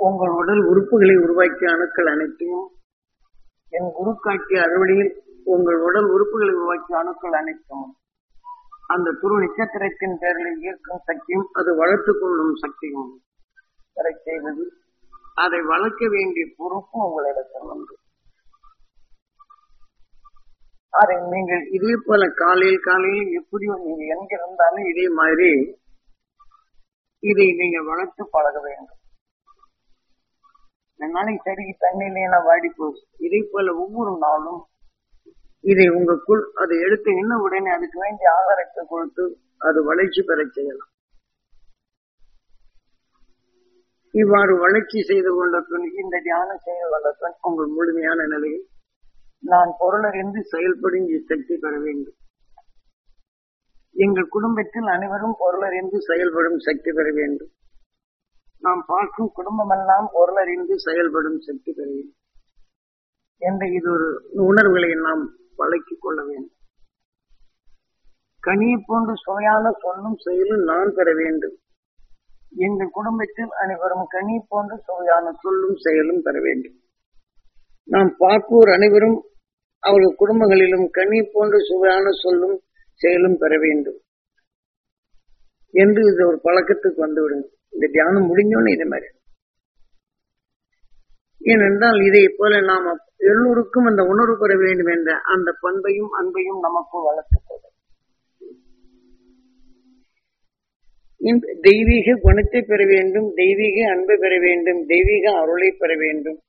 உங்கள் உடல் உறுப்புகளை உருவாக்கிய அணுக்கள் அனைத்தையும் என் குரு காட்டிய அறுவடையில் உங்கள் உடல் உறுப்புகளை உருவாக்கிய அணுக்கள் அனைத்தும் அந்த துரு நட்சத்திரத்தின் பேரில் இயக்கும் சக்தியும் அது வளர்த்துக் கொள்ளும் சக்தியும் பெற செய்வது அதை வளர்க்க வேண்டிய பொறுப்பு உங்களிடத்தில் உண்டு அதை நீங்கள் இதே போல காலையில் காலையில் எப்படியோ நீங்க எங்க இருந்தாலும் இதே மாதிரி இதை நீங்க வளர்த்து பழக வேண்டும் இந்த நாளைக்கு செடிக்கு தண்ணியிலே நான் வாடி போகுது இதே போல ஒவ்வொரு நாளும் இதை உங்களுக்குள் அதை எடுத்து இன்னும் உடனே அதுக்கு வேண்டிய ஆகாரத்தை கொடுத்து அது வளர்ச்சி பெற செய்யலாம் இவ்வாறு வளர்ச்சி செய்து கொண்ட பின் இந்த தியானம் செய்து கொண்ட பின் உங்கள் முழுமையான நிலையில் நான் பொருளறிந்து செயல்படும் சக்தி பெற வேண்டும் எங்கள் குடும்பத்தில் அனைவரும் பொருளறிந்து செயல்படும் சக்தி பெற வேண்டும் நாம் பார்க்கும் குடும்பமெல்லாம் பொருளறிந்து செயல்படும் சக்தி பெற வேண்டும் என்ற இது ஒரு உணர்வுகளை நாம் வழக்கிக் கொள்ள வேண்டும் கனியை போன்று சுவையான சொல்லும் செயலும் நான் பெற வேண்டும் எங்கள் குடும்பத்தில் அனைவரும் கனி போன்ற சுவையான சொல்லும் செயலும் பெற வேண்டும் நாம் பார்ப்போர் அனைவரும் அவர்கள் குடும்பங்களிலும் கனி போன்ற சுவையான சொல்லும் செயலும் பெற வேண்டும் என்று இது ஒரு பழக்கத்துக்கு வந்துவிடும் இந்த தியானம் முடிஞ்சோன்னு இது மாதிரி ஏனென்றால் இதை போல நாம் எல்லோருக்கும் அந்த உணர்வு பெற வேண்டும் என்ற அந்த பண்பையும் அன்பையும் நமக்கு வளர்த்துக் கொள்ளும் இந்த தெய்வீக குணத்தை பெற வேண்டும் தெய்வீக அன்பை பெற வேண்டும் தெய்வீக அருளை பெற வேண்டும்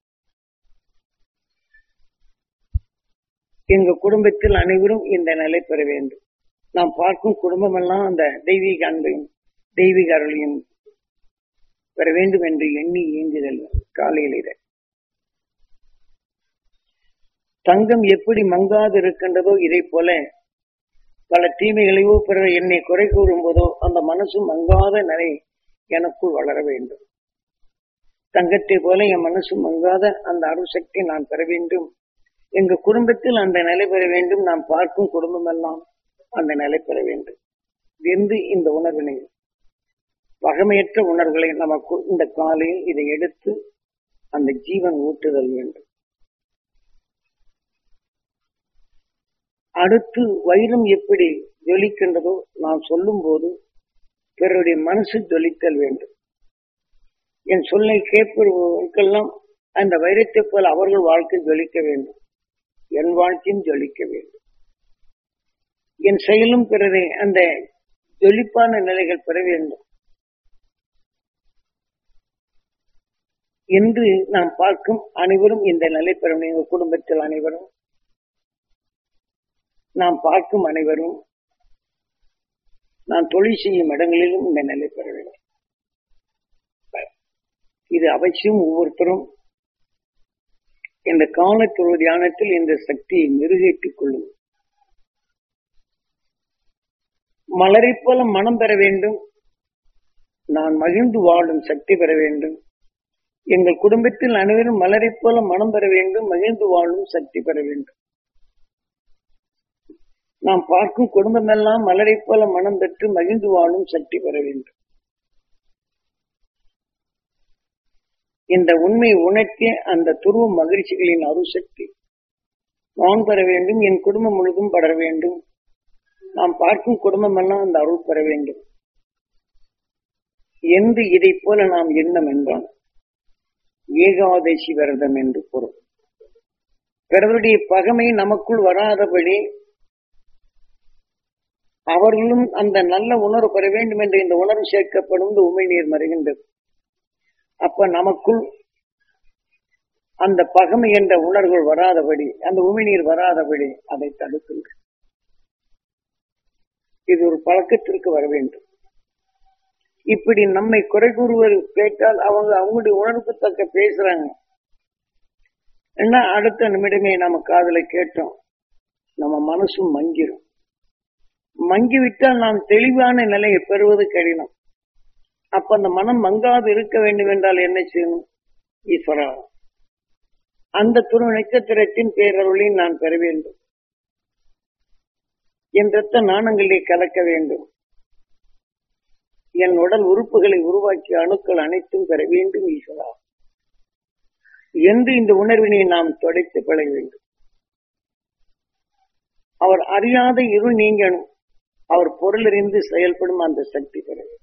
எங்க குடும்பத்தில் அனைவரும் இந்த நிலை பெற வேண்டும் நாம் பார்க்கும் குடும்பம் எல்லாம் அந்த தெய்வீக அன்பையும் தெய்வீக அருளையும் பெற வேண்டும் என்று எண்ணி இயங்குதல் காலையில் இதை தங்கம் எப்படி மங்காது இருக்கின்றதோ இதை போல பல தீமைகளையோ பிறர் என்னை குறை கூறும் போதோ அந்த மனசு மங்காத நிலை எனக்குள் வளர வேண்டும் தங்கத்தை போல என் மனசு மங்காத அந்த அருள் சக்தி நான் பெற வேண்டும் எங்க குடும்பத்தில் அந்த நிலை பெற வேண்டும் நாம் பார்க்கும் குடும்பம் எல்லாம் அந்த நிலை பெற வேண்டும் என்று இந்த உணர்வினை பகமையற்ற உணர்வுகளை நமக்கு இந்த காலையில் இதை எடுத்து அந்த ஜீவன் ஊட்டுதல் வேண்டும் அடுத்து வைரம் எப்படி ஜொலிக்கின்றதோ நான் சொல்லும் போது பிறருடைய மனசு ஜொலித்தல் வேண்டும் என் சொல்லை கேட்பவர்களுக்கெல்லாம் அந்த வைரத்தை போல அவர்கள் வாழ்க்கை ஜொலிக்க வேண்டும் என் வாழ்க்கையும் ஜொலிக்க வேண்டும் என் செயலும் பிறரை அந்த ஜொலிப்பான நிலைகள் பெற வேண்டும் என்று நாம் பார்க்கும் அனைவரும் இந்த நிலை பெற வேண்டும் எங்கள் குடும்பத்தில் அனைவரும் நாம் பார்க்கும் அனைவரும் நான் தொழில் செய்யும் இடங்களிலும் இந்த நிலை பெற வேண்டும் இது அவசியம் ஒவ்வொருத்தரும் இந்த காலத்துவ தியானத்தில் இந்த சக்தியை மெருகேற்றிக் கொள்ளும் மலரை போல மனம் பெற வேண்டும் நான் மகிழ்ந்து வாழும் சக்தி பெற வேண்டும் எங்கள் குடும்பத்தில் அனைவரும் மலரை போல மனம் பெற வேண்டும் மகிழ்ந்து வாழும் சக்தி பெற வேண்டும் நாம் பார்க்கும் குடும்பமெல்லாம் மலரை போல மனம் பெற்று மகிழ்ந்து வாழும் சக்தி பெற வேண்டும் இந்த உண்மை உணர்த்திய அந்த துருவ மகிழ்ச்சிகளின் அருசக்தி நான் பெற வேண்டும் என் குடும்பம் முழுதும் படர வேண்டும் நாம் பார்க்கும் குடும்பமெல்லாம் அந்த அருள் பெற வேண்டும் என்று இதை போல நாம் எண்ணம் என்றால் ஏகாதசி விரதம் என்று பொருள் பிறருடைய பகமை நமக்குள் வராதபடி அவர்களும் அந்த நல்ல உணர்வு பெற வேண்டும் என்று இந்த உணர்வு சேர்க்கப்படும் இந்த உமை நீர் மறைகின்றது அப்ப நமக்குள் அந்த பகமை என்ற உணர்வுகள் வராதபடி அந்த உமிநீர் வராதபடி அதை தடுக்கின்ற இது ஒரு பழக்கத்திற்கு வர வேண்டும் இப்படி நம்மை குறை கூறுவது கேட்டால் அவங்க அவங்களுடைய உணர்வுக்கு தக்க பேசுறாங்க ஏன்னா அடுத்த நிமிடமே நம்ம காதலை கேட்டோம் நம்ம மனசும் மங்கிரும் மங்கிவிட்டால் நாம் தெளிவான நிலையை பெறுவது கடினம் அப்ப அந்த மனம் மங்காது இருக்க வேண்டும் என்றால் என்ன செய்யணும் ஈஸ்வரா அந்த துரு நட்சத்திரத்தின் பேரருளை நான் பெற வேண்டும் என் ரத்த நாணங்களை கலக்க வேண்டும் என் உடல் உறுப்புகளை உருவாக்கிய அணுக்கள் அனைத்தும் பெற வேண்டும் ஈஸ்வரா என்று இந்த உணர்வினை நாம் தொடைத்து பழக வேண்டும் அவர் அறியாத இருள் நீங்கணும் அவர் பொருளறிந்து செயல்படும் அந்த சக்தி பெற வேண்டும்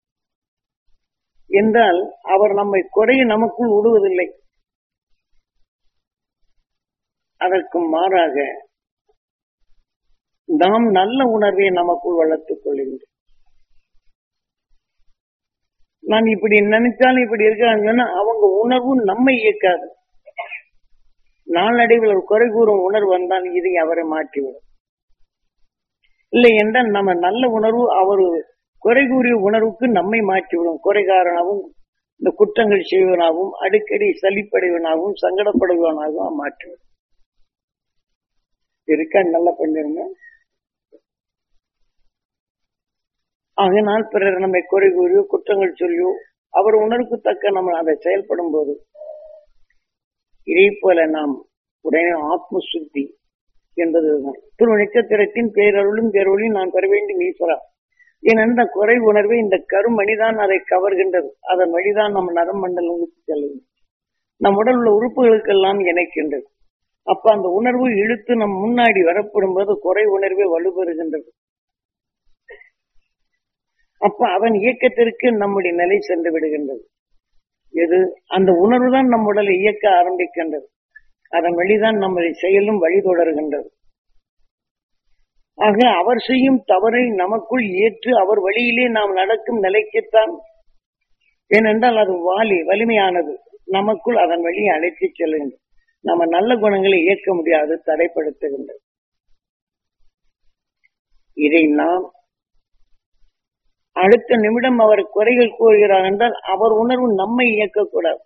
என்றால் அவர் நம்மை குறைய நமக்குள் விடுவதில்லை அதற்கு மாறாக நாம் நல்ல உணர்வை நமக்குள் வளர்த்துக் கொள்கின்றோம் நான் இப்படி நினைச்சாலும் இப்படி இருக்காங்கன்னா அவங்க உணர்வு நம்மை இயக்காது நாளடைவில் ஒரு குறை கூறும் உணர்வு வந்தால் இதை அவரை மாற்றிவிடும் இல்லை என்றால் நம்ம நல்ல உணர்வு அவர் குறை கூறிய உணர்வுக்கு நம்மை மாற்றிவிடும் குறைகாரனாகவும் இந்த குற்றங்கள் செய்வனாகவும் அடிக்கடி சலிப்படைவனாகவும் சங்கடப்படுவனாகவும் மாற்றிவிடும் இருக்கா நல்லா பண்ணிருங்க ஆகினால் பிறர் நம்மை குறை கூறியோ குற்றங்கள் சொல்லியோ அவர் உணர்வுக்கு தக்க நம்ம அதை செயல்படும் போது இதே போல நாம் உடனே ஆத்ம சுத்தி என்பதுதான் திரு நட்சத்திரத்தின் பேரருளும் பேரொழியும் நான் பெற வேண்டும் ஈஸ்வரா ஏனென்ற குறை உணர்வை இந்த கருமணிதான் அதை கவர்கின்றது அதன் வழிதான் நம் நரம்பண்டலங்களுக்கு செல்லும் நம் உடல் உள்ள உறுப்புகளுக்கெல்லாம் இணைக்கின்றது அப்ப அந்த உணர்வு இழுத்து நம் முன்னாடி வரப்படும் போது குறை உணர்வே வலுப்பெறுகின்றது அப்ப அவன் இயக்கத்திற்கு நம்முடைய நிலை சென்று விடுகின்றது எது அந்த உணர்வு தான் நம் உடலை இயக்க ஆரம்பிக்கின்றது அதன் வழிதான் நம்முடைய செயலும் வழி தொடர்கின்றது ஆக அவர் செய்யும் தவறை நமக்குள் ஏற்று அவர் வழியிலே நாம் நடக்கும் நிலைக்குத்தான் ஏனென்றால் அது வாலி வலிமையானது நமக்குள் அதன் வழியை அழைத்துச் செல்கின்றது நம்ம நல்ல குணங்களை இயக்க முடியாது தடைப்படுத்துகின்றது இதை நாம் அடுத்த நிமிடம் அவர் குறைகள் கூறுகிறார் என்றால் அவர் உணர்வு நம்மை இயக்கக்கூடாது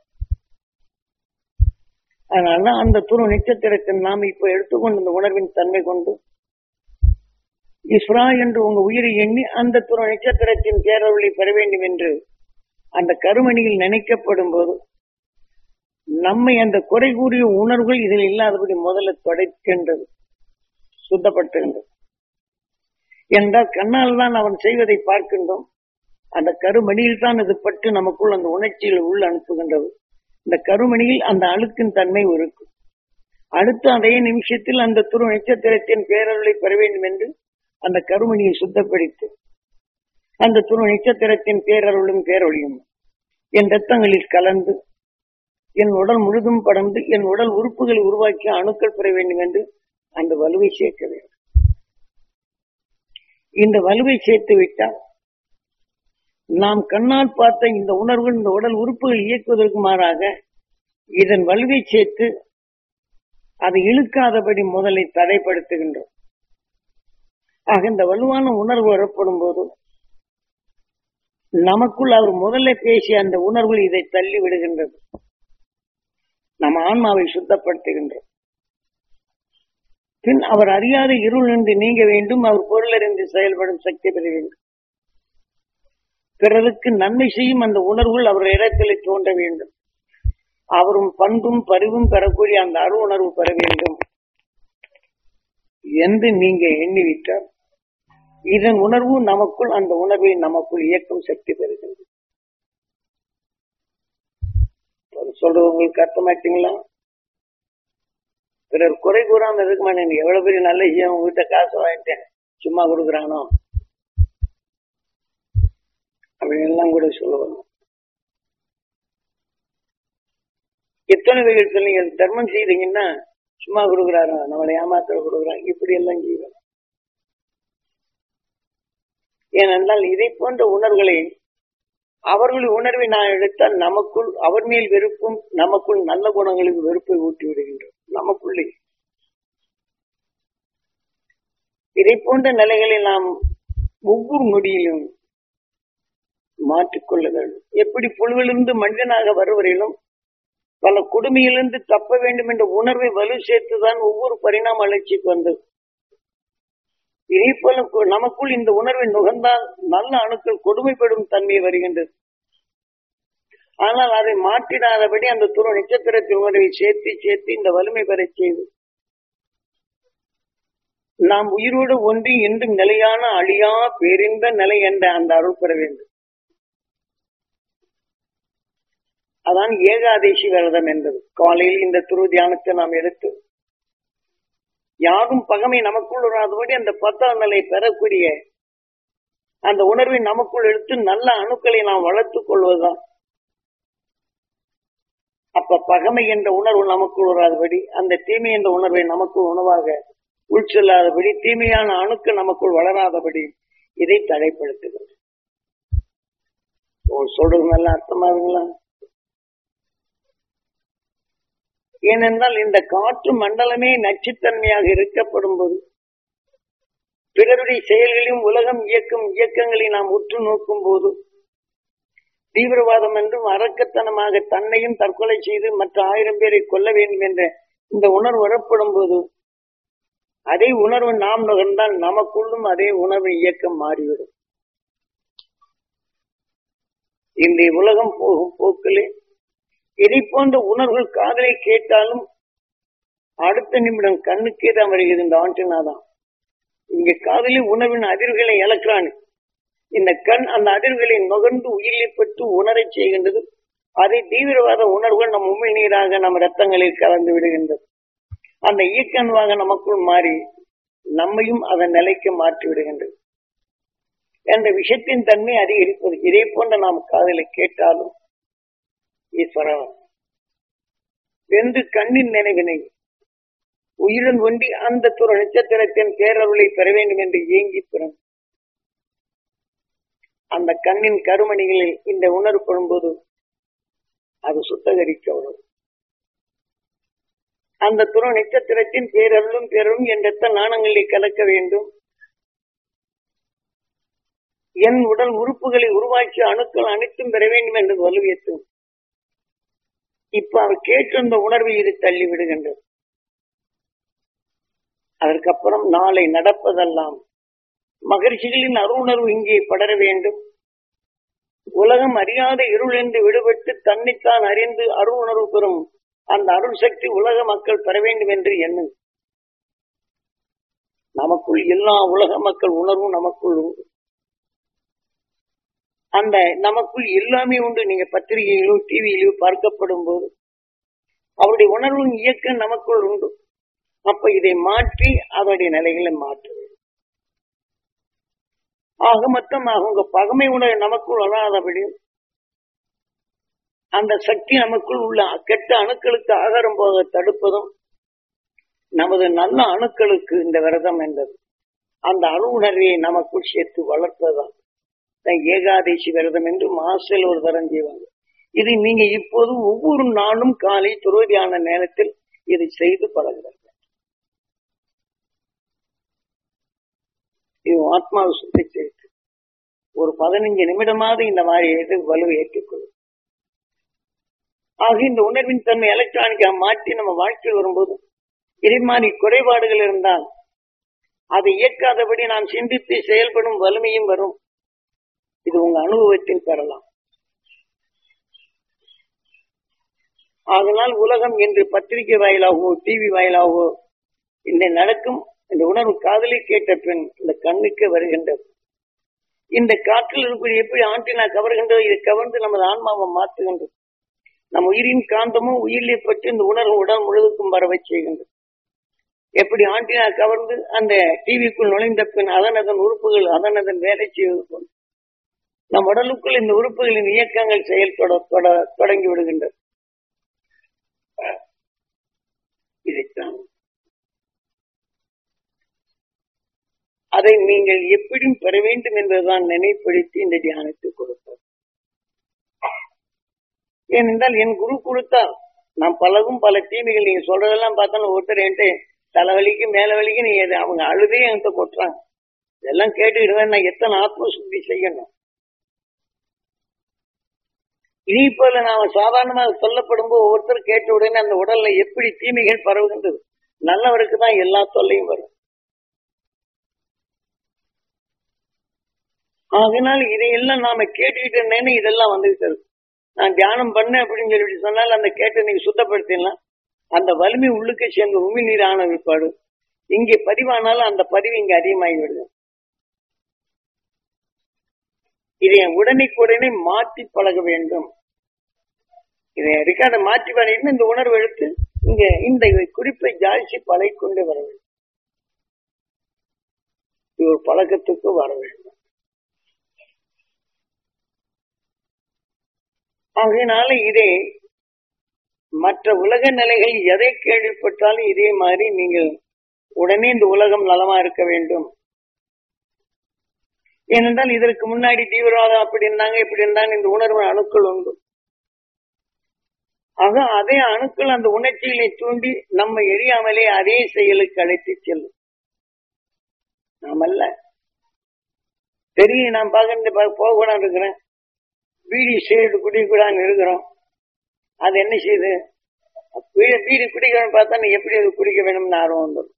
அதனால அந்த துரு நட்சத்திரத்தில் நாம் இப்ப எடுத்துக்கொண்ட இந்த உணர்வின் தன்மை கொண்டு இஸ்ரா என்று உங்க உயிரை எண்ணி அந்த துரு நட்சத்திரத்தின் பேரருளை பெற வேண்டும் என்று அந்த கருமணியில் நினைக்கப்படும் போது நம்மை அந்த குறை கூறிய உணர்வுகள் இதில் இல்லாதபடி முதல்ல தொடைக்கின்றது சுத்தப்படுத்துகின்றது என்றால் கண்ணால் தான் அவன் செய்வதை பார்க்கின்றோம் அந்த கருமணியில் தான் அது பட்டு நமக்குள் அந்த உணர்ச்சியில் உள்ள அனுப்புகின்றது இந்த கருமணியில் அந்த அழுக்கின் தன்மை இருக்கும் அடுத்த அதே நிமிஷத்தில் அந்த துரு நட்சத்திரத்தின் பேரருளை பெற வேண்டும் என்று அந்த கருமணியை சுத்தப்படுத்தி அந்த துரு நட்சத்திரத்தின் பேரருளும் பேரொழியும் என் ரத்தங்களில் கலந்து என் உடல் முழுதும் படர்ந்து என் உடல் உறுப்புகளை உருவாக்கி அணுக்கள் பெற வேண்டும் என்று அந்த வலுவை சேர்க்க வேண்டும் இந்த வலுவை சேர்த்து விட்டால் நாம் கண்ணால் பார்த்த இந்த உணர்வு இந்த உடல் உறுப்புகள் இயக்குவதற்கு மாறாக இதன் வலுவை சேர்த்து அதை இழுக்காதபடி முதலை தடைப்படுத்துகின்றோம் ஆக இந்த வலுவான உணர்வு வரப்படும் போது நமக்குள் அவர் முதல்ல பேசிய அந்த உணர்வுகள் இதை தள்ளி விடுகின்றது நம்ம ஆன்மாவை சுத்தப்படுத்துகின்றோம் பின் அவர் அறியாத இருள் நின்று நீங்க வேண்டும் அவர் பொருளறிந்து செயல்படும் சக்தி பெற வேண்டும் பிறருக்கு நன்மை செய்யும் அந்த உணர்வுகள் அவர் இடத்திலே தோன்ற வேண்டும் அவரும் பண்பும் பரிவும் பெறக்கூடிய அந்த அரு உணர்வு பெற வேண்டும் என்று நீங்க எண்ணிவிட்டார் இதன் உணர்வு நமக்குள் அந்த உணர்வை நமக்குள் இயக்கும் சக்தி பெறுகிறது சொல்றது உங்களுக்கு அர்த்தமாட்டீங்களா பிறர் குறை கூறாம இருக்க மாட்டேன் எவ்வளவு பெரிய நல்ல விஷயம் உங்ககிட்ட காசு வாங்கிட்டேன் சும்மா கொடுக்குறானோ அப்படின்னு எல்லாம் கூட சொல்லுவாங்க எத்தனை வகைகள் நீங்க தர்மம் செய்றீங்கன்னா சும்மா கொடுக்குறாரு நம்மளை ஏமாத்திர கொடுக்குறாங்க இப்படி எல்லாம் செய்வாங்க ஏனென்றால் இதை போன்ற உணர்வுகளை அவர்களுடைய உணர்வை நான் எடுத்தால் நமக்குள் அவர் மேல் வெறுப்பும் நமக்குள் நல்ல குணங்களுக்கு வெறுப்பை ஊட்டி விடுகின்றோம் நமக்குள்ளே இதை போன்ற நிலைகளை நாம் ஒவ்வொரு நொடியிலும் மாற்றிக்கொள்ளுதல் எப்படி புழுவிலிருந்து மனிதனாக வருவரையிலும் பல கொடுமையிலிருந்து தப்ப வேண்டும் என்ற உணர்வை வலு சேர்த்துதான் ஒவ்வொரு பரிணாம வளர்ச்சிக்கு வந்தது இதே போல கு- நமக்குள் இந்த உணர்வை நுகர்ந்தால் நல்ல அணுக்கள் கொடுமைப்படும் தன்மை வருகின்றது ஆனால் அதை மாற்றிடாதபடி அந்த துரு நட்சத்திரத்தின் உணர்வை சேர்த்து சேர்த்து இந்த வலிமை பெறச் செய்து நாம் உயிரோடு ஒன்றி என்றும் நிலையான அழியா பேரின்ப நிலை என்ற அந்த அருள் பெற வேண்டும் அதான் ஏகாதேசி விரதம் என்பது காலையில் இந்த துரு தியானத்தை நாம் எடுத்து யாரும் பகமை நமக்குள் வராதபடி அந்த பத்தாம் நிலை பெறக்கூடிய அந்த உணர்வை நமக்குள் எடுத்து நல்ல அணுக்களை நாம் வளர்த்துக் கொள்வதுதான் அப்ப பகமை என்ற உணர்வு நமக்குள் வராதபடி அந்த தீமை என்ற உணர்வை நமக்குள் உணவாக உள்செல்லாதபடி தீமையான அணுக்கு நமக்குள் வளராதபடி இதை தடைப்படுத்துகிறது சொல்றது நல்ல அர்த்தமாகுங்களா ஏனென்றால் இந்த காற்று மண்டலமே நச்சுத்தன்மையாக இருக்கப்படும் போது பிறருடைய செயல்களையும் உலகம் இயக்கும் இயக்கங்களை நாம் உற்று நோக்கும் போது தீவிரவாதம் என்றும் அரக்கத்தனமாக தன்னையும் தற்கொலை செய்து மற்ற ஆயிரம் பேரை கொல்ல வேண்டும் என்ற இந்த உணர்வு வரப்படும் போது அதே உணர்வு நாம் நுகர்ந்தால் நமக்குள்ளும் அதே உணர்வு இயக்கம் மாறிவிடும் இன்றைய உலகம் போகும் போக்கிலே இதை போன்ற உணர்வுகள் காதலை கேட்டாலும் அடுத்த நிமிடம் கண்ணுக்கே தான் வருகிறது இந்த ஆண்டனா தான் இங்க காதலி உணவின் அதிர்வுகளை இழக்கிறான் இந்த கண் அந்த அதிர்வுகளை நுகர்ந்து உயிரில் பெற்று உணரச் செய்கின்றது அதை தீவிரவாத உணர்வுகள் நம் உண்மை நீராக நம் ரத்தங்களில் கலந்து விடுகின்றது அந்த இயக்கணுவாக நமக்குள் மாறி நம்மையும் அதன் நிலைக்கு மாற்றி விடுகின்றது என்ற விஷயத்தின் தன்மை அதிகரிப்பது இதே போன்ற நாம் காதலை கேட்டாலும் ஈஸ்வரன் வெந்து கண்ணின் நினைவினை உயிருடன் ஒண்டி அந்த துற நட்சத்திரத்தின் பேரருளை பெற வேண்டும் என்று ஏங்கி பிறன் அந்த கண்ணின் கருமணிகளில் இந்த உணர்வு படும்போது அது சுத்தகரிக்கப்படும் அந்த துற நட்சத்திரத்தின் பேரருளும் பேரரும் என் ரத்த நாணங்களை கலக்க வேண்டும் என் உடல் உறுப்புகளை உருவாக்கி அணுக்கள் அனைத்தும் பெற வேண்டும் என்று வலுவேற்றும் இப்ப அவர் கேட்டிருந்த உணர்வை இது தள்ளி விடுகின்றது அதற்கப்புறம் நாளை நடப்பதெல்லாம் மகிழ்ச்சிகளின் அருணர்வு இங்கே படர வேண்டும் உலகம் அறியாத இருள் என்று விடுபட்டு தன்னைத்தான் அறிந்து அருணர்வு பெறும் அந்த அருள் சக்தி உலக மக்கள் பெற வேண்டும் என்று எண்ணு நமக்குள் எல்லா உலக மக்கள் உணர்வும் நமக்குள் உண்டு அந்த நமக்குள் எல்லாமே உண்டு நீங்க பத்திரிகையிலோ டிவியிலோ பார்க்கப்படும் போது அவருடைய உணர்வும் இயக்கம் நமக்குள் உண்டு அப்ப இதை மாற்றி அவருடைய நிலைகளை மாற்ற ஆக மொத்தமாக உங்க பகமை உணர்வு நமக்குள் வராதபடி அந்த சக்தி நமக்குள் உள்ள கெட்ட அணுக்களுக்கு ஆகாரம் போக தடுப்பதும் நமது நல்ல அணுக்களுக்கு இந்த விரதம் என்பது அந்த அணு உணர்வை நமக்குள் சேர்த்து வளர்ப்பதுதான் ஏகாதேசி விரதம் என்று மாசல் ஒரு தரம் செய்வாங்க இது நீங்க இப்போது ஒவ்வொரு நாளும் காலை துரோதியான நேரத்தில் இதை செய்து பழகுறாங்க இது ஆத்மாவை சுத்தி சேர்த்து ஒரு பதினஞ்சு நிமிடமாவது இந்த மாதிரி எது வலுவை ஏற்றுக்கொள்ளும் ஆக இந்த உணர்வின் தன்மை எலக்ட்ரானிக்கா மாற்றி நம்ம வாழ்க்கையில் வரும்போது இதே மாதிரி குறைபாடுகள் இருந்தால் அதை இயக்காதபடி நாம் சிந்தித்து செயல்படும் வலிமையும் வரும் இது உங்க அனுபவத்தில் பெறலாம் அதனால் உலகம் என்று பத்திரிகை வாயிலாகவோ டிவி வாயிலாகவோ இந்த நடக்கும் இந்த உணர்வு காதலை கேட்ட பின் இந்த கண்ணுக்கு வருகின்றது இந்த காற்றில் இருக்கக்கூடிய எப்படி ஆண்டினா கவர்கின்றது இது கவர்ந்து நமது ஆன்மாவை மாற்றுகின்றது நம் உயிரின் காந்தமும் உயிரிலே பற்றி இந்த உணர்வு உடல் முழுவதுக்கும் வரவை செய்கின்றது எப்படி ஆண்டினா கவர்ந்து அந்த டிவிக்குள் நுழைந்த பின் அதன் அதன் உறுப்புகள் அதன் அதன் வேலை செய்வது போல் நம் உடலுக்குள் இந்த உறுப்புகளின் இயக்கங்கள் செயல்பட தொடங்கி விடுகின்றது இதைத்தான் அதை நீங்கள் எப்படியும் பெற வேண்டும் என்பதுதான் நினைப்படுத்தி இந்த தியானத்தை கொடுத்தார் ஏனென்றால் என் குரு கொடுத்தார் நான் பலகும் பல தீமைகள் நீங்க சொல்றதெல்லாம் பார்த்தாலும் ஒருத்தர் என்கிட்ட தலைவலிக்கு மேல வலிக்கு நீ அவங்க அழுதே என்கிட்ட கொட்டுறாங்க இதெல்லாம் கேட்டுக்கிட்டு நான் எத்தனை ஆத்ம சுத்தி செய்யணும் இதே போல நாம சாதாரணமாக சொல்லப்படும் போது ஒவ்வொருத்தர் கேட்ட உடனே அந்த உடல்ல எப்படி தீமைகள் பரவுகின்றது நல்லவருக்கு தான் எல்லா தொல்லையும் வரும் அதனால் இதையெல்லாம் நாம கேட்டுக்கிட்டு இருந்தேன்னு இதெல்லாம் வந்துகிட்டு நான் தியானம் பண்ணேன் அப்படின்னு சொல்லிட்டு சொன்னால் அந்த கேட்ட நீங்க சுத்தப்படுத்திடலாம் அந்த வலிமை உள்ளுக்கு சேர்ந்த உமி நீர் ஆன விற்பாடு இங்கே பதிவானாலும் அந்த பதிவு இங்க அதிகமாகி விடுது இதை உடனுக்குடனே மாற்றி பழக வேண்டும் இதை ரெக்கார்டை மாற்றி பாருங்க இந்த உணர்வு எடுத்து இங்க இந்த குறிப்பை ஜாய்ச்சி பழகி கொண்டே வர வேண்டும் இது ஒரு பழக்கத்துக்கு வர வேண்டும் ஆகையினால இதே மற்ற உலக நிலைகள் எதை கேள்விப்பட்டாலும் இதே மாதிரி நீங்கள் உடனே இந்த உலகம் நலமா இருக்க வேண்டும் ஏனென்றால் இதற்கு முன்னாடி தீவிரவாதம் அப்படி இருந்தாங்க இப்படி இருந்தாங்க இந்த உணர்வு அணுக்கள் உண்டு ஆக அதே அணுக்கள் அந்த உணர்ச்சிகளை தூண்டி நம்ம எரியாமலே அதே செயலுக்கு அழைத்து செல்லும் நாமல்ல தெரியும் நான் பார்க்க போக கூடாது இருக்கிறேன் பீடி செய்து குடிக்கூடாதுன்னு இருக்கிறோம் அது என்ன செய்யுது பீடி குடிக்கணும் பார்த்தா நீ எப்படி அது குடிக்க வேணும்னு ஆர்வம் வந்துடும்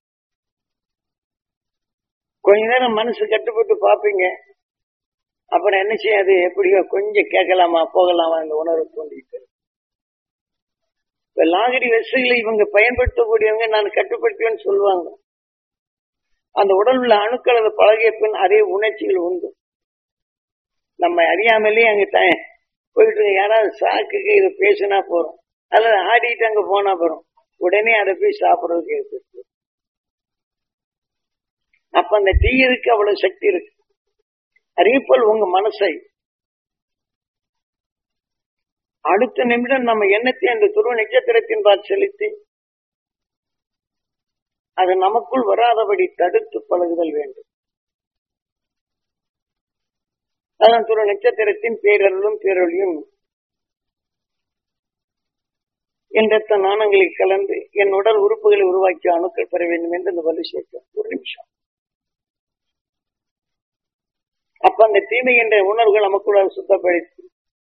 கொஞ்ச நேரம் மனசு கட்டுப்பட்டு பார்ப்பீங்க அப்புறம் என்ன செய்யாது எப்படியோ கொஞ்சம் கேட்கலாமா போகலாமா இந்த உணர்வு தூண்டிட்டு இப்ப லாகரி வசதிகளை இவங்க பயன்படுத்தக்கூடியவங்க நான் கட்டுப்படுத்துவேன்னு சொல்லுவாங்க அந்த உடல் உள்ள அணுக்கள் அதை பழகிய பின் அதே உணர்ச்சிகள் உண்டு நம்ம அறியாமலே அங்க போயிட்டு யாராவது சாக்குக்கு இதை பேசினா போறோம் அல்லது ஆடிட்டு அங்க போனா போறோம் உடனே அதை போய் சாப்பிடுறதுக்கு இருக்கு அப்ப அந்த தீயிருக்கு அவ்வளவு சக்தி இருக்கு அதே போல் உங்க மனசை அடுத்த நிமிடம் நம்ம எண்ணத்தை அந்த துருவ நட்சத்திரத்தின் பால் செலுத்தி அது நமக்குள் வராதபடி தடுத்து பழகுதல் வேண்டும் அதான் துருவ நட்சத்திரத்தின் பேரருளும் பேரொழியும் என் ரத்த நாணங்களை கலந்து என் உடல் உறுப்புகளை உருவாக்கி அணுக்கள் பெற வேண்டும் என்று இந்த வலு சேர்க்க ஒரு நிமிஷம் அப்ப அந்த தீமை என்ற உணர்வுகள் நமக்குள்ள சுத்தப்படுத்தி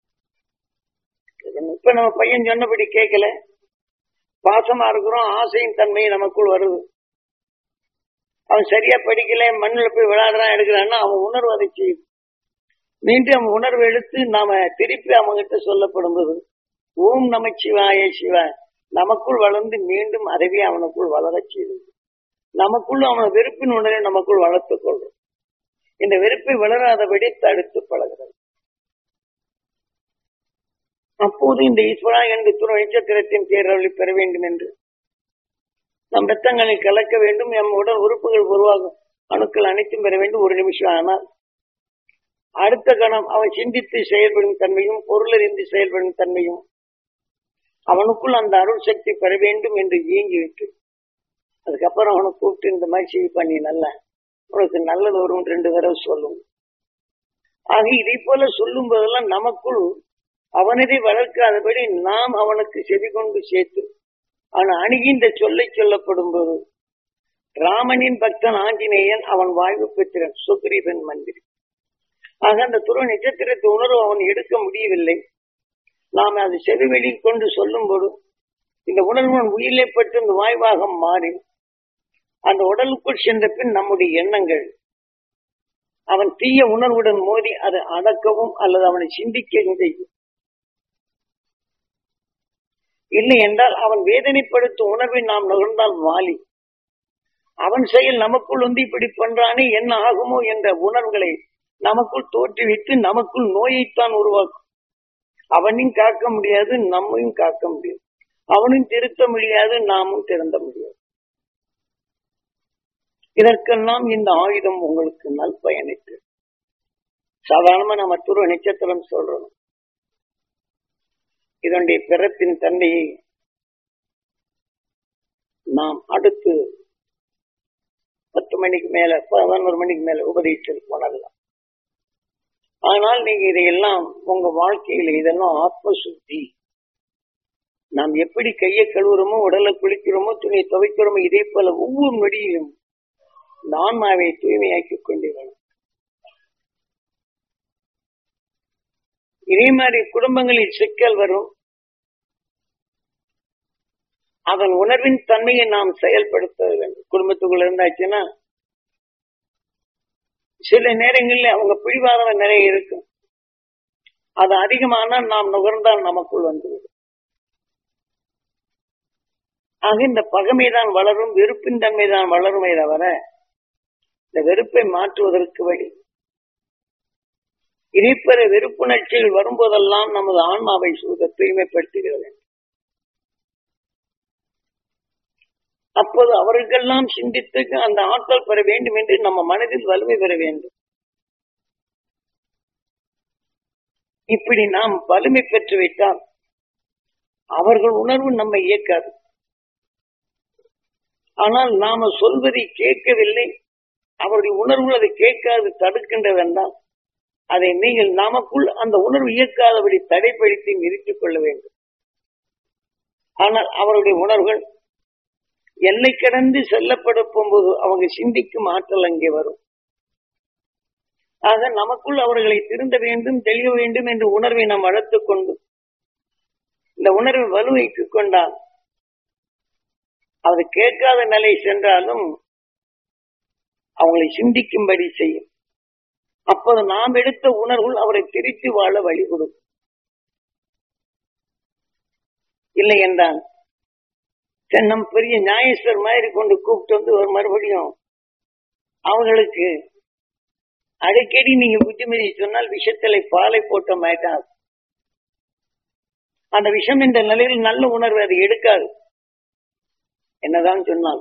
இப்ப நம்ம பையன் சொன்னபடி கேட்கல பாசமா இருக்கிறோம் ஆசையின் தன்மை நமக்குள் வருது அவன் சரியா படிக்கல மண்ணில் போய் விளையாடுறான் எடுக்கிறான்னா அவன் உணர்வு அதை செய்யுது மீண்டும் அவன் உணர்வு எடுத்து நாம திருப்பி அவங்ககிட்ட சொல்லப்படும் போது ஓம் நமச்சிவாய சிவா நமக்குள் வளர்ந்து மீண்டும் அறிவே அவனுக்குள் வளர செய்து நமக்குள் அவன வெறுப்பின் உணர்வை நமக்குள் வளர்த்துக் கொள்றோம் இந்த வெறுப்பை வளராதபடி தடுத்து பழகிறது அப்போது இந்த ஈஸ்வரா என்று துணை நட்சத்திரத்தின் பேரவழி பெற வேண்டும் என்று நம் ரத்தங்களை கலக்க வேண்டும் எம் உடல் உறுப்புகள் உருவாகும் அணுக்கள் அனைத்தும் பெற வேண்டும் ஒரு நிமிஷம் ஆனால் அடுத்த கணம் அவன் சிந்தித்து செயல்படும் தன்மையும் பொருளறிந்து செயல்படும் தன்மையும் அவனுக்குள் அந்த அருள் சக்தி பெற வேண்டும் என்று இயங்கிவிட்டு அதுக்கப்புறம் அவனை கூப்பிட்டு இந்த மாதிரி செய்ய பண்ணி நல்ல உனக்கு நல்லது வரும் ரெண்டு தடவை சொல்லும் ஆக இதை போல சொல்லும் போதெல்லாம் நமக்குள் அவனதை வளர்க்காதபடி நாம் அவனுக்கு செவி கொண்டு சேர்த்து அவன் அணுகின்ற சொல்லை சொல்லப்படும் போது ராமனின் பக்தன் ஆஞ்சநேயன் அவன் வாழ்வு பெற்றிறன் சுக்ரீவன் மந்திரி ஆக அந்த துருவ நட்சத்திரத்தை உணர்வு அவன் எடுக்க முடியவில்லை நாம் அது செவிவெளியில் கொண்டு சொல்லும் போது இந்த உணர்வு உயிரிலே பட்டு இந்த வாய்வாகம் மாறி அந்த உடலுக்குள் சென்ற பின் நம்முடைய எண்ணங்கள் அவன் தீய உணர்வுடன் மோதி அதை அடக்கவும் அல்லது அவனை சிந்திக்கவும் செய்யும் இல்லை என்றால் அவன் வேதனைப்படுத்தும் உணர்வை நாம் நுகர்ந்தால் வாலி அவன் செயல் நமக்குள் வந்து இப்படி பண்றானே என்ன ஆகுமோ என்ற உணர்வுகளை நமக்குள் தோற்றுவித்து நமக்குள் நோயைத்தான் உருவாக்கும் அவனையும் காக்க முடியாது நம்மையும் காக்க முடியாது அவனையும் திருத்த முடியாது நாமும் திறந்த முடியாது இதற்கெல்லாம் இந்த ஆயுதம் உங்களுக்கு நல் பயணித்து சாதாரணமா நம்ம துருவ நட்சத்திரம் சொல்றோம் இதனுடைய பிறப்பின் தன்மையை நாம் அடுத்து பத்து மணிக்கு மேல பதினோரு மணிக்கு மேல உபதேசித்து உணரலாம் ஆனால் நீங்க இதையெல்லாம் உங்க வாழ்க்கையில இதெல்லாம் ஆத்ம சுத்தி நாம் எப்படி கையை கழுவுறோமோ உடலை குளிக்கிறோமோ துணியை துவைக்கிறோமோ இதே போல ஒவ்வொரு நொடியிலும் நான்மாவை தூய்மையாக்கி கொண்டே வேணும் இதே மாதிரி குடும்பங்களில் சிக்கல் வரும் அதன் உணர்வின் தன்மையை நாம் செயல்படுத்த வேண்டும் குடும்பத்துக்குள்ள இருந்தாச்சுன்னா சில நேரங்களில் அவங்க பிடிவாதம் நிறைய இருக்கும் அது அதிகமானால் நாம் நுகர்ந்தால் நமக்குள் வந்துவிடும் ஆக இந்த பகமைதான் வளரும் வெறுப்பின் தன்மை தான் வளருமே தவிர இந்த வெறுப்பை மாற்றுவதற்கு வழி இதைப்பெற வெறுப்புணர்ச்சிகள் வரும்போதெல்லாம் நமது ஆன்மாவை சூத தூய்மைப்படுத்துகிறது அப்போது அவர்களுக்கெல்லாம் சிந்தித்து அந்த ஆற்றல் பெற வேண்டும் என்று நம்ம மனதில் வலிமை பெற வேண்டும் இப்படி நாம் வலிமை பெற்று வைத்தால் அவர்கள் உணர்வு நம்மை இயக்காது ஆனால் நாம சொல்வதை கேட்கவில்லை அவருடைய உணர்வுகள் அதை கேட்காது தடுக்கின்றது என்றால் அதை நீங்கள் நமக்குள் அந்த உணர்வு இயக்காதபடி தடைப்படுத்தி நிறுத்திக் கொள்ள வேண்டும் ஆனால் அவருடைய உணர்வுகள் எல்லை கடந்து செல்லப்படும் போது அவங்க சிந்திக்கும் ஆற்றல் அங்கே வரும் ஆக நமக்குள் அவர்களை திருந்த வேண்டும் தெளிய வேண்டும் என்ற உணர்வை நாம் வளர்த்துக் கொண்டு இந்த உணர்வை வலுவைத்துக் கொண்டால் அது கேட்காத நிலை சென்றாலும் அவங்களை சிந்திக்கும்படி செய்யும் அப்போது நாம் எடுத்த உணர்வுகள் அவரை திருத்தி வாழ வழி கொடுக்கும் இல்லை என்றால் நம் பெரிய நியாயஸ்வர் மாதிரி கொண்டு கூப்பிட்டு வந்து ஒரு மறுபடியும் அவங்களுக்கு அடிக்கடி நீங்க புத்திமதி சொன்னால் விஷத்திலை பாலை போட்ட மாட்டாது அந்த விஷம் என்ற நிலையில் நல்ல உணர்வு அது எடுக்காது என்னதான் சொன்னால்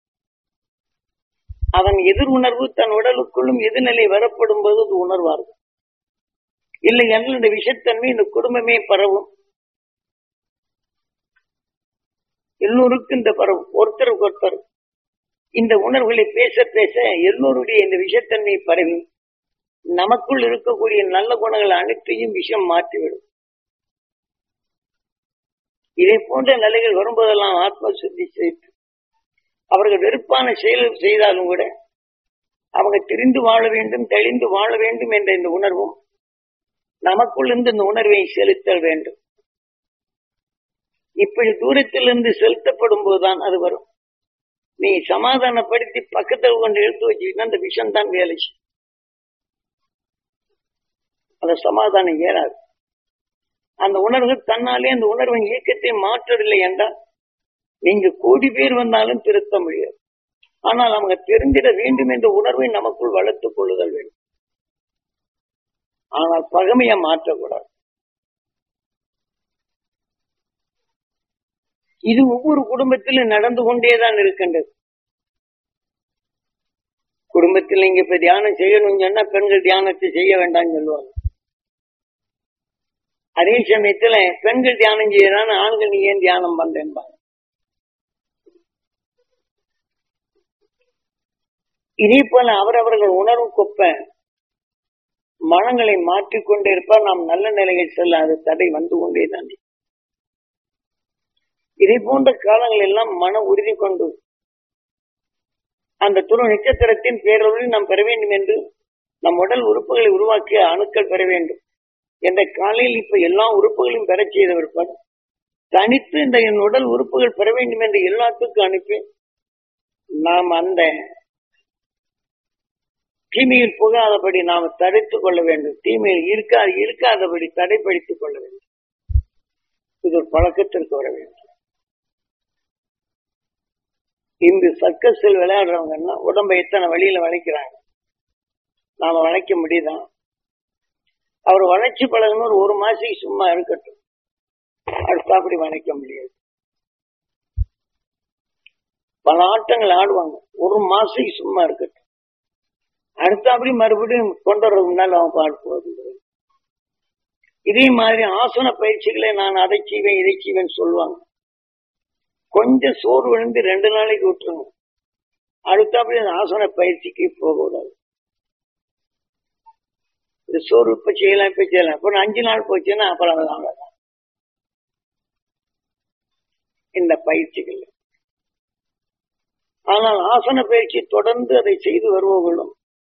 அவன் எதிர் உணர்வு தன் உடலுக்குள்ளும் எதிர்நிலை வரப்படும் போது அது உணர்வார்கள் இல்லை என்றால் இந்த விஷத்தன்மை இந்த குடும்பமே பரவும் எல்லோருக்கும் இந்த பரவும் ஒருத்தருக்கு ஒருத்தர் இந்த உணர்வுகளை பேச பேச எல்லோருடைய இந்த விஷத்தன்மை பரவி நமக்குள் இருக்கக்கூடிய நல்ல குணங்கள் அனைத்தையும் விஷம் மாற்றிவிடும் இதே போன்ற நிலைகள் வரும்போதெல்லாம் ஆத்ம சுத்தி செய்து அவர்கள் வெறுப்பான செயல் செய்தாலும் கூட அவங்க திரிந்து வாழ வேண்டும் தெளிந்து வாழ வேண்டும் என்ற இந்த உணர்வும் நமக்குள் இருந்து இந்த உணர்வை செலுத்தல் வேண்டும் இப்படி தூரத்திலிருந்து செலுத்தப்படும் போதுதான் அது வரும் நீ சமாதானப்படுத்தி பக்கத்தில் கொண்டு எடுத்து வச்சுக்கிட்டா அந்த விஷம் தான் வேலை செய்யும் அந்த சமாதானம் ஏறாது அந்த உணர்வு தன்னாலே அந்த உணர்வின் இயக்கத்தை மாற்றவில்லை என்றால் நீங்க கோடி பேர் வந்தாலும் திருத்த முடியாது ஆனால் அவங்க தெரிந்திட வேண்டும் என்ற உணர்வை நமக்குள் வளர்த்துக் கொள்ளுதல் வேண்டும் ஆனால் பகமையை மாற்றக்கூடாது இது ஒவ்வொரு குடும்பத்திலும் நடந்து கொண்டேதான் இருக்கின்றது குடும்பத்தில் நீங்க இப்ப தியானம் செய்யணும்னு சொன்னா பெண்கள் தியானத்தை செய்ய வேண்டாம்னு சொல்லுவாங்க அதே சமயத்துல பெண்கள் தியானம் செய்யறான்னு ஆண்கள் நீ ஏன் தியானம் பண்றேன்பாங்க இதே போல அவரவர்கள் உணர்வு கொப்ப மனங்களை மாற்றிக்கொண்டே இருப்பார் நாம் நல்ல நிலையில் செல்ல அது தடை வந்து கொண்டே தாண்டி இதே போன்ற காலங்கள் எல்லாம் மன உறுதி கொண்டு அந்த துரு நட்சத்திரத்தின் பேரொழில் நாம் பெற வேண்டும் என்று நம் உடல் உறுப்புகளை உருவாக்கிய அணுக்கள் பெற வேண்டும் என்ற காலையில் இப்ப எல்லா உறுப்புகளையும் பெறச் செய்தவர் தனித்து இந்த என் உடல் உறுப்புகள் பெற வேண்டும் என்று எல்லாத்துக்கும் அனுப்பி நாம் அந்த தீமையில் புகாதபடி நாம் தடுத்துக் கொள்ள வேண்டும் தீமையில் இருக்கா இருக்காதபடி தடைப்படுத்திக் கொள்ள வேண்டும் இது ஒரு பழக்கத்திற்கு வர வேண்டும் இந்த சர்க்கஸில் விளையாடுறவங்கன்னா உடம்பை எத்தனை வழியில வளைக்கிறாங்க நாம வளைக்க முடியுதா அவர் வளைச்சு பழகணும் ஒரு ஒரு மாசம் சும்மா இருக்கட்டும் அடுத்த அப்படி வளைக்க முடியாது பல ஆட்டங்கள் ஆடுவாங்க ஒரு மாசம் சும்மா இருக்கட்டும் அடுத்த அப்படி மறுபடியும் கொண்டு வர்றது முன்னால் அவன் பாடு போகுது இதே மாதிரி ஆசன பயிற்சிகளை நான் அதை செய்வேன் இதை செய்வேன் சொல்லுவாங்க கொஞ்சம் சோறு விழுந்து ரெண்டு நாளைக்கு விட்டுருங்க அடுத்தபடி அந்த ஆசன பயிற்சிக்கு போகக்கூடாது இந்த சோறு இப்ப செய்யலாம் இப்ப செய்யலாம் அப்புறம் அஞ்சு நாள் போச்சுன்னா அப்புறம் அவ்வளவுதான் இந்த பயிற்சிகள் ஆனால் ஆசன பயிற்சி தொடர்ந்து அதை செய்து வருபவர்களும்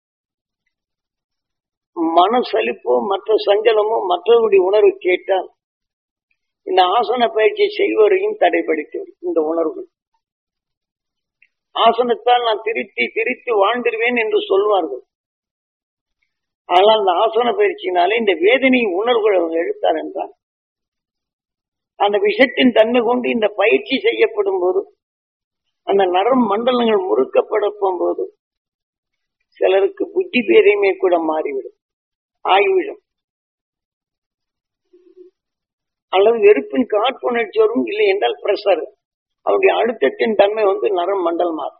மன சலிப்போ மற்ற சஞ்சலமோ மற்றவருடைய உணர்வு கேட்டால் இந்த ஆசன பயிற்சி செய்வரையும் தடைப்படுத்திவிடும் இந்த உணர்வுகள் ஆசனத்தால் நான் திருத்தி திருத்தி வாழ்ந்திருவேன் என்று சொல்வார்கள் ஆனால் அந்த ஆசன பயிற்சியினாலே இந்த வேதனை உணர்வுகள் அவங்க எடுத்தார் என்றால் அந்த விஷத்தின் தன்மை கொண்டு இந்த பயிற்சி செய்யப்படும் போது அந்த நரம் மண்டலங்கள் முறுக்கப்பட போகும்போது சிலருக்கு புத்தி பேரையுமே கூட மாறிவிடும் ஆகிவிடும் அல்லது வெறுப்பின் காழ்ப்புணர்ச்சி வரும் இல்லை என்றால் பிரஷர் அவருடைய அழுத்தத்தின் தன்மை வந்து நரம் மண்டலமாகும்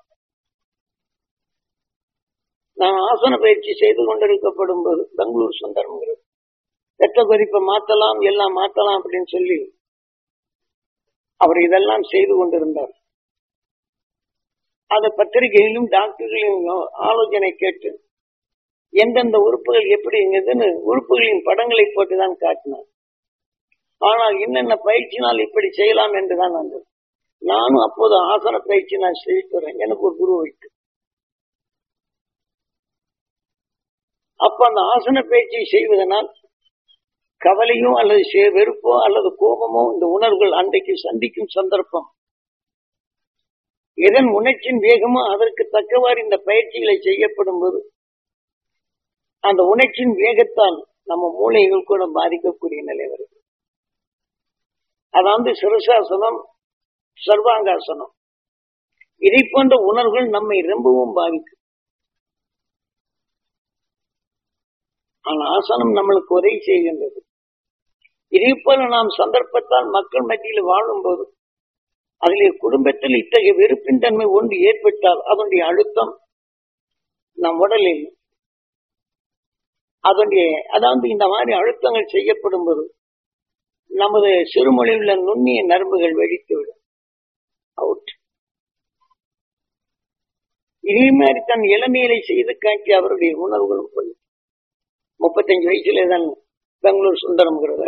நான் ஆசன பயிற்சி செய்து கொண்டிருக்கப்படும் போது பெங்களூர் சுந்தரம்ங்கிறது ரத்த கொதிப்பை மாத்தலாம் எல்லாம் மாத்தலாம் அப்படின்னு சொல்லி அவர் இதெல்லாம் செய்து கொண்டிருந்தார் அந்த பத்திரிகையிலும் டாக்டர்களின் ஆலோசனை கேட்டு எந்தெந்த உறுப்புகள் எப்படி இருந்ததுன்னு உறுப்புகளின் படங்களை போட்டுதான் காட்டினார் ஆனால் என்னென்ன பயிற்சினால் இப்படி செய்யலாம் என்றுதான் வந்தது நானும் அப்போது ஆசன பயிற்சி நான் செய்து வரேன் எனக்கு ஒரு குரு வைத்து அப்ப அந்த ஆசன பயிற்சியை செய்வதனால் கவலையோ அல்லது சே- வெறுப்போ அல்லது கோபமோ இந்த உணர்வுகள் அன்றைக்கு சந்திக்கும் சந்தர்ப்பம் எதன் உணர்ச்சியின் வேகமோ அதற்கு தக்கவாறு இந்த பயிற்சிகளை செய்யப்படும் போது அந்த உணர்ச்சியின் வேகத்தால் நம்ம மூளைகள் கூட பாதிக்கக்கூடிய நிலை வருது அதாவது சிரசாசனம் சர்வாங்காசனம் இதை போன்ற உணர்வுகள் நம்மை ரொம்பவும் பாதிக்கும் ஆனால் ஆசனம் நம்மளுக்கு உதவி செய்கின்றது இதே போல நாம் சந்தர்ப்பத்தால் மக்கள் மத்தியில் வாழும்போது அதிலே குடும்பத்தில் இத்தகைய வெறுப்பின் தன்மை ஒன்று ஏற்பட்டால் அதனுடைய அழுத்தம் நம் உடலில் அதனுடைய அதாவது இந்த மாதிரி அழுத்தங்கள் செய்யப்படும் போது நமது சிறுமொழியில் உள்ள நுண்ணிய நரம்புகள் வெடித்துவிடும் அவுட் இதே மாதிரி தன் இளமையிலை செய்து காட்டிய அவருடைய உணர்வுகளும் கொள்ளும் முப்பத்தஞ்சு வயசுல தான் பெங்களூர் சுந்தரம்ங்கிறத